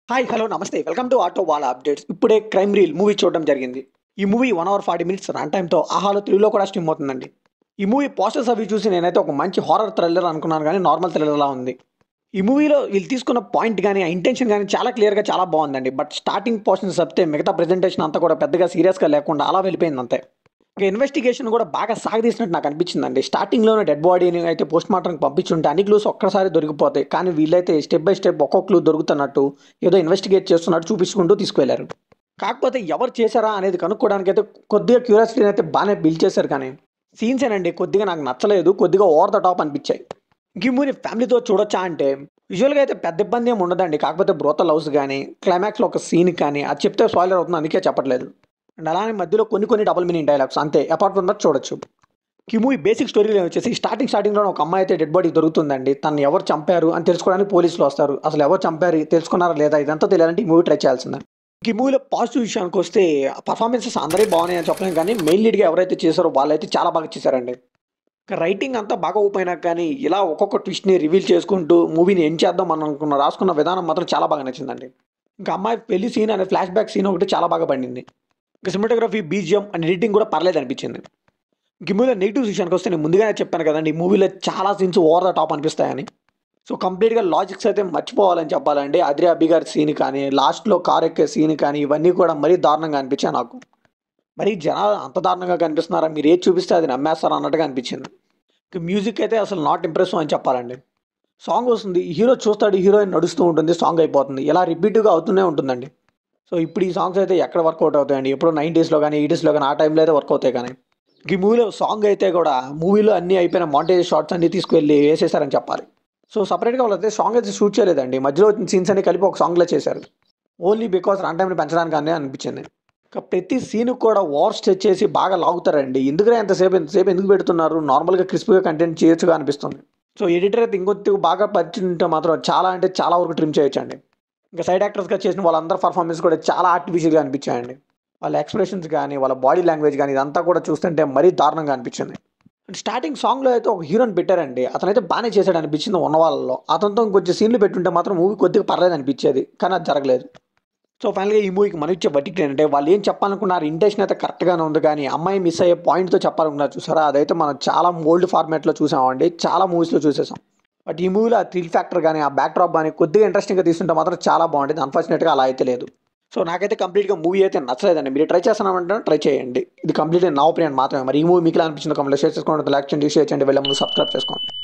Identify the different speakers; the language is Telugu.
Speaker 1: హాయ్ హలో నమస్తే వెల్కమ్ టు ఆటో వాళ్ళ అప్డేట్స్ ఇప్పుడే క్రైమ్ రీల్ మూవీ చూడడం జరిగింది ఈ movie one hour forty minutes run టైంతో ఆహాలో తెలుగులో కూడా స్ట్రీమ్ అవుతుందండి ఈ మూవీ పోస్టర్స్ అవి చూసి నేనైతే ఒక మంచి హారర్ థ్రిల్లర్ అనుకున్నాను కానీ నార్మల్ థ్రిల్లర్లా ఉంది ఈ మూవీలో వీళ్ళు తీసుకున్న పాయింట్ కానీ ఆ ఇంటెన్షన్ కానీ చాలా క్లియర్గా చాలా బాగుందండి బట్ స్టార్టింగ్ పోర్షన్స్ చెప్తే మిగతా ప్రెజెంటేషన్ అంతా కూడా పెద్దగా సీరియస్గా లేకుండా అలా వెళ్ళిపోయింది అంతే ఇంకా ఇన్వెస్టిగేషన్ కూడా బాగా సాగదీసినట్టు నాకు అనిపించిందండి స్టార్టింగ్లోనే డెడ్ బాడీని అయితే పోస్ట్ మార్టంకి పంపించుంటే అన్ని క్లూస్ ఒక్కసారి దొరికిపోతాయి కానీ వీళ్ళైతే స్టెప్ బై స్టెప్ ఒక్కొక్క క్లూ దొరుకుతున్నట్టు ఏదో ఇన్వెస్టిగేట్ చేస్తున్నట్టు చూపించుకుంటూ తీసుకువెళ్ళారు కాకపోతే ఎవరు చేశారా అనేది కనుక్కోవడానికి అయితే కొద్దిగా క్యూరియాసిటీని అయితే బాగానే బిల్డ్ చేశారు కానీ సీన్స్ ఏనండి కొద్దిగా నాకు నచ్చలేదు కొద్దిగా ఓవర్ ద టాప్ అనిపించాయి ఇంక ఈ మూవీ ఫ్యామిలీతో చూడొచ్చా అంటే విజువల్గా అయితే పెద్ద ఇబ్బంది ఏమి ఉండదండి కాకపోతే బ్రోతల్ హౌస్ కానీ క్లైమాక్స్లో ఒక సీన్ కానీ అది చెప్తే స్పాయిలర్ అవుతుంది అందుకే చెప్పట్లేదు అండ్ అలానే మధ్యలో కొన్ని కొన్ని డబుల్ మీనింగ్ డైలాగ్స్ అంతే అపార్ట్ ఫ్రమ్ దట్ చూడొచ్చు ఈ మూవీ బేసిక్ స్టోరీలో వచ్చేసి స్టార్టింగ్ స్టార్టింగ్లో ఒక అమ్మాయి అయితే డెడ్ బాడీ దొరుకుతుందండి తను ఎవరు చంపారు అని తెలుసుకోవడానికి పోలీసులు వస్తారు అసలు ఎవరు చంపారు తెలుసుకున్నారా లేదా ఇదంతా తెలియాలంటే ఈ మూవీ ట్రై చేయాల్సిందే ఈ మూవీలో పాజిటివ్ విషయానికి వస్తే పర్ఫార్మెన్సెస్ అందరే బాగున్నాయి అని చెప్పలేం కానీ మెయిన్ లీడ్గా ఎవరైతే చేశారో వాళ్ళైతే చాలా బాగా చేశారండి ఇంకా రైటింగ్ అంతా బాగా ఓపెన్ కానీ ఇలా ఒక్కొక్క ట్విస్ట్ని రివీల్ చేసుకుంటూ మూవీని ఎండ్ చేద్దాం మనం అనుకున్న రాసుకున్న విధానం మాత్రం చాలా బాగా నచ్చిందండి ఇంకా అమ్మాయి పెళ్లి సీన్ అనే ఫ్లాష్ బ్యాక్ సీన్ ఒకటి చాలా బాగా పండింది ఇంకా సినిమాటోగ్రఫీ బీజియం అండ్ ఎడిటింగ్ కూడా పర్లేదు అనిపించింది ఇంక ఈ మూవీలో నెగిటివ్ విషయానికి వస్తే నేను ముందుగానే చెప్పాను కదండి ఈ మూవీలో చాలా సీన్స్ ఓవర్ ద టాప్ అనిపిస్తాయని సో కంప్లీట్గా లాజిక్స్ అయితే మర్చిపోవాలని చెప్పాలండి అద్రి అబ్బి గారి సీన్ కానీ లాస్ట్లో కార్ ఎక్కే సీన్ కానీ ఇవన్నీ కూడా మరీ దారుణంగా అనిపించాయి నాకు మరి జనాలు అంత దారుణంగా కనిపిస్తున్నారా మీరు ఏది చూపిస్తే అది నమ్మేస్తారా అన్నట్టుగా అనిపించింది ఇంక మ్యూజిక్ అయితే అసలు నాట్ ఇంప్రెసివ్ అని చెప్పాలండి సాంగ్ వస్తుంది హీరో చూస్తాడు హీరోయిన్ నడుస్తూ ఉంటుంది సాంగ్ అయిపోతుంది ఇలా రిపీట్గా అవుతూనే ఉంటుందండి సో ఇప్పుడు ఈ సాంగ్స్ అయితే ఎక్కడ వర్కౌట్ అవుతాయండి ఎప్పుడో నైంటీస్లో కానీ ఎయిటీస్లో కానీ ఆ టైంలో అయితే వర్క్ అవుతాయి కానీ ఈ మూవీలో సాంగ్ అయితే కూడా మూవీలో అన్నీ అయిపోయిన మాంటేజ్ షార్ట్స్ అన్ని తీసుకువెళ్ళి వేసేసారని చెప్పాలి సో సపరేట్గా వాళ్ళైతే సాంగ్ అయితే షూట్ చేయలేదండి మధ్యలో వచ్చిన సీన్స్ అన్ని కలిపి ఒక సాంగ్లో చేశారు ఓన్లీ బికాస్ రన్ టైంని పెంచడానికి అనే అనిపించింది ఇంకా ప్రతి సీన్ కూడా ఓవర్ స్ట్రెచ్ చేసి బాగా లాగుతారండి ఎందుకంటే ఎంతసేపు ఎంతసేపు ఎందుకు పెడుతున్నారు నార్మల్గా క్రిస్పీగా కంటెంట్ చేయొచ్చుగా అనిపిస్తుంది సో ఎడిటర్ అయితే ఇంకొద్ది బాగా పరిచింటే మాత్రం చాలా అంటే చాలా వరకు ట్రిమ్ చేయొచ్చండి ఇంకా సైడ్ యాక్టర్స్గా చేసిన వాళ్ళందరి పర్ఫార్మెన్స్ కూడా చాలా ఆర్టిఫిషియల్గా అనిపించాయండి వాళ్ళ ఎక్స్ప్రెషన్స్ కానీ వాళ్ళ బాడీ లాంగ్వేజ్ కానీ ఇదంతా కూడా చూస్తుంటే మరీ దారుణంగా అనిపించింది అండ్ స్టార్టింగ్ సాంగ్లో అయితే ఒక హీరోని పెట్టారండి అతనైతే బాగానే చేశాడు అనిపించింది ఉన్న వాళ్ళలో అతనితో ఇంకొంచెం సీన్లు పెట్టుంటే మాత్రం మూవీ కొద్దిగా పర్లేదు అనిపించేది కానీ అది జరగలేదు సో ఫైనల్గా ఈ మూవీకి మనం ఇచ్చే బట్టి ఏంటంటే వాళ్ళు ఏం చెప్పాలనుకున్నారు ఇంటెన్షన్ అయితే కరెక్ట్గానే ఉంది కానీ అమ్మాయి మిస్ అయ్యే పాయింట్తో చెప్పాలనుకున్నారు చూసారా అదైతే మనం చాలా ఓల్డ్ ఫార్మాట్లో చూసామండి చాలా మూవీస్లో చూసేసాం బట్ ఈ మూవీలో ఆ థ్రిల్ ఫ్యాక్టర్ కానీ ఆ బ్యాక్ డ్రాప్ కానీ కొద్దిగా ఇంట్రెస్టింగ్గా తీసుకుంటే మాత్రం చాలా బాగుంటుంది అన్ఫార్చునేట్గా అలా అయితే లేదు సో నాకైతే కంప్లీట్గా మూవీ అయితే నచ్చలేదండి మీరు ట్రై చేస్తున్నామంటే ట్రై చేయండి ఇది కంప్లీట్గా నా ఒపీనియన్ మాత్రమే మరి ఈ మూవీ మీకు ఎలా అనిపించిందో కమెంట్లో షేర్ చేసుకోండి లైక్ చేయండి షేర్ చేయండి వెళ్ళే ముందు సబ్స్క్రైబ్ చేసుకోండి